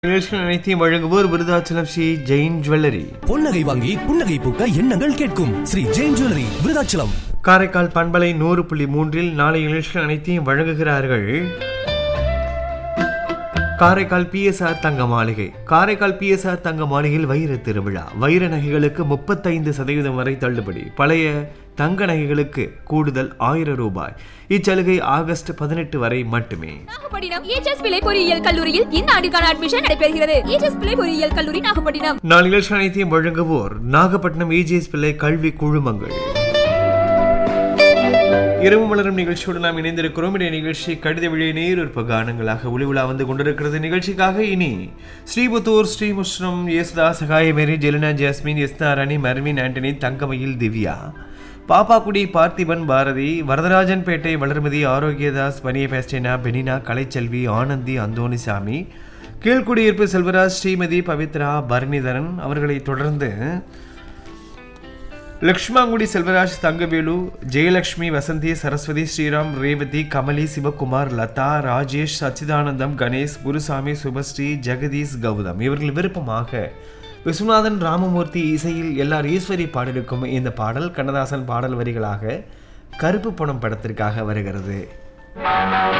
நிகழ்ச்சிகள் அனைத்தையும் வழங்குவோர் விருதாச்சலம் ஸ்ரீ ஜெயின் ஜுவல்லரி பொன்னகை வாங்கி புன்னகை பூக்க எண்ணங்கள் கேட்கும் ஸ்ரீ ஜெயின் ஜுவல்லரி விருதாச்சலம் காரைக்கால் பண்பலை நூறு புள்ளி மூன்றில் நாளை நிகழ்ச்சிகள் அனைத்தையும் வழங்குகிறார்கள் காரைக்கால் பிஎஸ்ஆர் தங்க மாளிகை காரைக்கால் பிஎஸ்ஆர் தங்க மாளிகையில் வைர திருவிழா வைர நகைகளுக்கு முப்பத்தைந்து சதவீதம் வரை தள்ளுபடி பழைய தங்க நகைகளுக்கு கூடுதல் ஆயிரம் ரூபாய் இச்சலுகை ஆகஸ்ட் பதினெட்டு வரை மட்டுமே நாகப்பட்டினம் ஏஜஸ் பிள்ளை பொறியியல் கல்லூரியில் இந்த ஆண்டுக்கான அட்மிஷன் நடைபெறுகிறது ஏஜஸ் பிள்ளை பொறியியல் கல்லூரி நாகப்பட்டினம் நாள் நிகழ்ச்சி அனைத்தையும் வழங்குவோர் நாகப்பட்டினம் ஏஜிஎஸ் பிள்ளை கல்வி குழுமங்கள் இரவு மலரும் நிகழ்ச்சியோடு நாம் இணைந்திருக்கிறோம் இந்த நிகழ்ச்சி கடித விழி நேருற்ப கானங்களாக ஒளி உலா வந்து கொண்டிருக்கிறது நிகழ்ச்சிக்காக இனி Sriputhur Srimushnam Yesudha Sagayamary Jelina Jasmine Esther Rani Marvin Antony Thangamayil Divya Pappakudi Parthiban Bharathi Varadarajan Pettai Valarmathi Arokiyadas பனிய பேஸ்டினா பெனினா கலைச்செல்வி ஆனந்தி அந்தோணிசாமி கீழ்குடியிருப்பு செல்வராஜ் ஸ்ரீமதி பவித்ரா பரணிதரன் அவர்களை தொடர்ந்து லக்ஷ்மாங்குடி செல்வராஜ் தங்கவேலு ஜெயலட்சுமி வசந்தி சரஸ்வதி ஸ்ரீராம் ரேவதி கமலி சிவகுமார் லதா ராஜேஷ் சச்சிதானந்தம் கணேஷ் குருசாமி சுபஸ்ரீ ஜெகதீஷ் கௌதம் இவர்கள் விருப்பமாக விஸ்வநாதன் ராமமூர்த்தி இசையில் எல்லார் ஈஸ்வரி பாடலுக்கும் இந்த பாடல் கண்ணதாசன் பாடல் வரிகளாக கருப்பு பணம் படத்திற்காக வருகிறது